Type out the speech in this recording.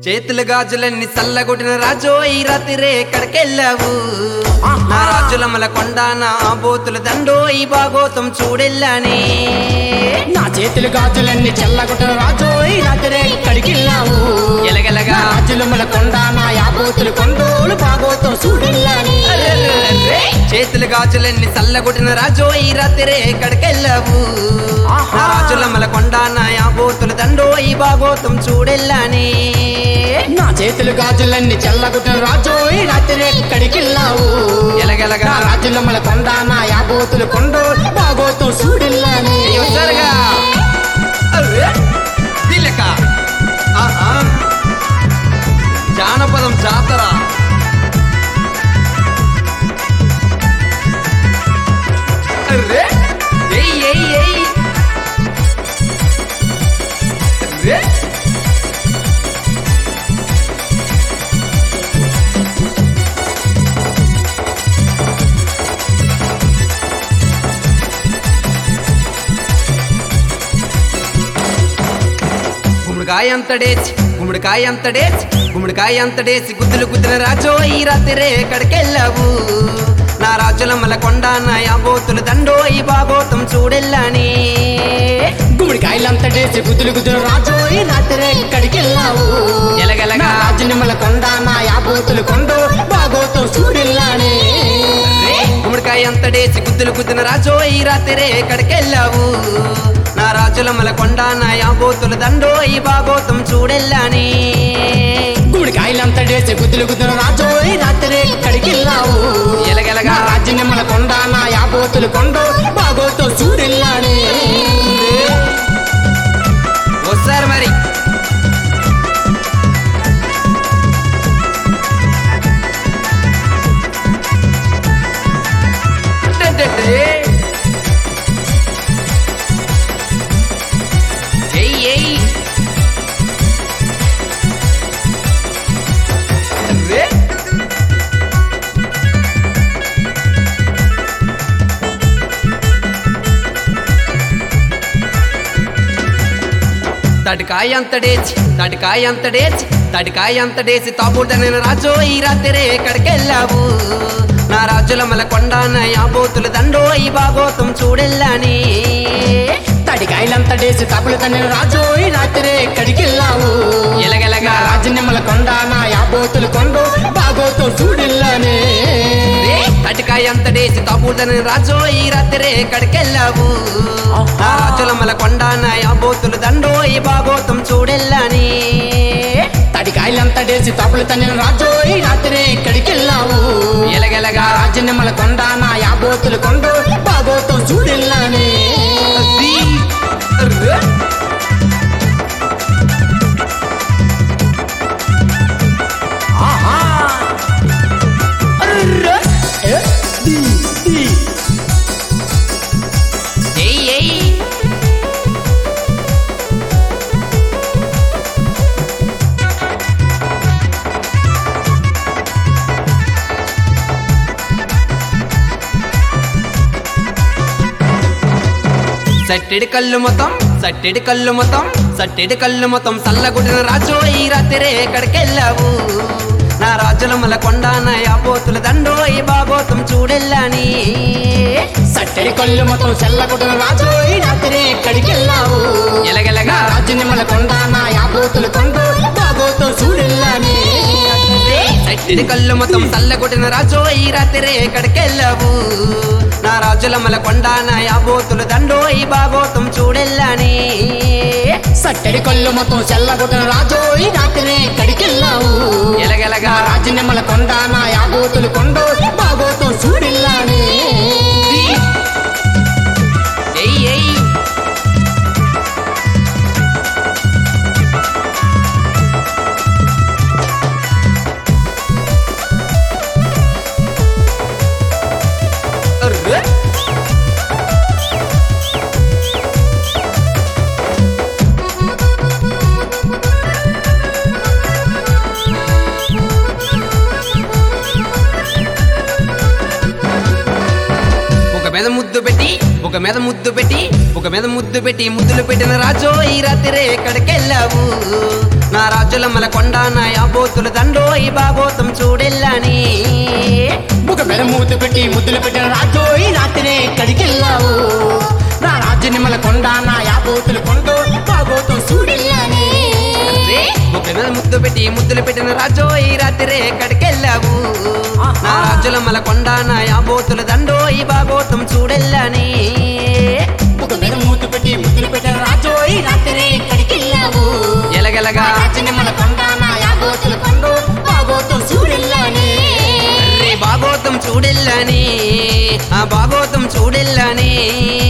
చేతులు గాజులన్నీ చల్లగొట్టిన రాజో ఈ రాత్రి ఎక్కడికెళ్ళావు నా రాజులమల కొండ నా బోతుల దండో ఈ భాగోతం చూడెళ్ళాని నా చేతులు గాజులన్నీ చెల్లగొట్టిన రాజు ఈ రాత్రే ఇక్కడికి వెళ్ళావు ఎలగెలగా రాజులమ్మల కొండ నా యాబోతులు కొండోలు బాగోతో చూడెళ్ళాని చేతులు గాజులన్నీ చల్లగొట్టిన రాజో ఈ రాత్రి ఎక్కడికెళ్ళావు నా రాజులమల కొండ నా బోతుల దండో ఈ భాగోతం చూడెళ్ళాని నా చేతులు గాజులన్నీ చెల్లగొట్టిన రాజు ఈ రాత్రే ఇక్కడికి వెళ్ళావు ఎలగెలగా నా రాజులమ్మల కొండ నా యాబోతులు కొండోలు బాగోతో చూడెళ్ళాని వస్తారుగా తిలక ఆహా జానపదం జాతర అర్రే ఏయ్ ఏయ్ ఏయ్ అర్రే గుమ్మడికాయ అంతడేసి గుమ్మడికాయ అంతడేసి గుమ్మడికాయ అంతడేసి గుద్దులు గుద్దిన రాజో ఈ రాత్రి ఎక్కడికెళ్ళావు నా రాజులమ్మల కొండ నా యాబోతులు దండో ఈ బాగోతం చూడెళ్ళాని గుమ్మడికాయలంతటేసి గుద్దులు గుద్దులు రాజు ఈ రాత్రే ఇక్కడికి వెళ్ళావు ఎలగెలగా. నా రాజునిమ్మల కొండ నా యాబోతులు కొండో బాగోతో చూడెళ్ళాని గుమ్మడికాయ అంతడేసి గుద్దులు గుద్దిన రాజో ఈ రాత్రి ఎక్కడికెళ్ళావు నా రాజులమ్మల కొండ నా యాబోతుల దండో ఈ బాగోతం చూడెళ్ళాని గుమ్మడికాయలంతటేసి గుద్దులు గుద్దులు రాజు ఈ రాత్రే ఇక్కడికి వెళ్ళావు ఎలగెలగా. నా రాజునిమ్మల కొండ నా యాబోతులు కొండో బాగోతో చూడెళ్ళాని వస్తారు మరి అడ్డడ్డడ్డే. ఏయ్ ఏయ్ అర్రే. తడికాయ అంతడేచి తడికాయ అంతడేచి తడికాయ అంతడేసి తాపూడనైన రాజో ఈ రాత్రి ఎక్కడికెళ్ళావు నా రాజులమల కొండ నా యాబోతుల దండో ఈ బాగోతం చూడెళ్ళాని తడికాయలంతటేసి తప్పులు తన్నిన రాజు ఈ రాత్రే ఇక్కడికి వెళ్ళావు ఎలగెలగా. నా రాజునిమ్మల కొండ నా యాబోతులు కొండో బాగోతో చూడెళ్ళాని తటికాయ అంతడేసి తాపూడనైన రాజో ఈ రాత్రి ఎక్కడికెళ్ళావు నా రాజులమల కొండ నా యాబోతుల దండో ఈ బాగోతం చూడెళ్ళాని తడికాయలంతటేసి తప్పులు తన్నిన రాజు ఈ రాత్రే ఇక్కడికి వెళ్ళావు ఎలగెలగా రాజనిమ్మల కొండ నా యాబోతులు కొండో బాగోతో చూడెళ్ళాని అది. అర్రే. ఆహా అర్రే. A, the, the. ఏయ్ ఏయ్ సట్టెడి కళ్ళు మొత్తం సట్టెడి కళ్ళు మొత్తం సట్టెడి కళ్ళు మొత్తం చల్లగుడిన రాజో ఈ రాత్రి ఎక్కడికెళ్ళావు నా రాజులమల కొండ నా యాపోతుల దండో ఈ బాగోతం చూడెళ్ళాని సట్టెడి కళ్ళు మొత్తం చెల్లగొట్టిన రాజు ఈ రాత్రి ఎక్కడికి వెళ్ళావు ఎలగెలగా రాజనిమ్మల కొండ నా యాబోతులు కొండో బాగోతో చూడెళ్ళాని సట్టెడి కళ్ళు మొత్తం చల్లగొట్టిన రాజో ఈ రాత్రి ఎక్కడికెళ్ళావు నా రాజులమల కొండ నా యాబోతుల దండో ఈ బాగోతం చూడెళ్ళాని సట్టెడి కళ్ళు మొత్తం చెల్లగొట్టిన రాజు ఈ రాత్రి ఎక్కడికి వెళ్ళావు ఎలగెలగా నా రాజనిమ్మల కొండ నా యాబోతులు కొండో బాగోతో చూడెళ్ళాని ఏయ్ ఏయ్ అర్రే. ఒక మీద ముద్దు పెట్టి ఒక మీద ముద్దు పెట్టి ఒక మీద ముద్దు పెట్టి ముద్దులు పెట్టిన రాజో ఈ రాత్రి ఎక్కడికెళ్ళావు నా రాజు రాజులమ్మల కొండ నా యాబోతులు దండోయి బాగోతం చూడెల్లని ముఖ మెడ మూతి పెట్టి ముద్దులు పెట్టిన రాజు ఈ రాత్రి ఎక్కడికెళ్ళావు నా రాజు నిమ్మల కొండ నా యాబోతులు కొండో బాగోతో సూడిల్లానే రే, ముగ్గుల మీద ముద్దు పెట్టి ముద్దులు పెట్టిన రాజో ఈ రాత్రి ఎక్కడికెళ్ళావు నా రాజులమ్మల కొండ నా యాబోతులు దండోయి బాగోతం చూడెల్లని ముఖ మెడ మూతి పెట్టి ముద్దులు పెట్టిన రాజు ఈ రాత్రి ఎక్కడికెళ్ళావు ఎలగెలగా నా రాజు నిమ్మల కొండ నా యాబోతులు కొండో బాగోతో సూడిల్లానే రే బాగోతం చూడెల్లని ఆ బాగోతం చూడెల్లని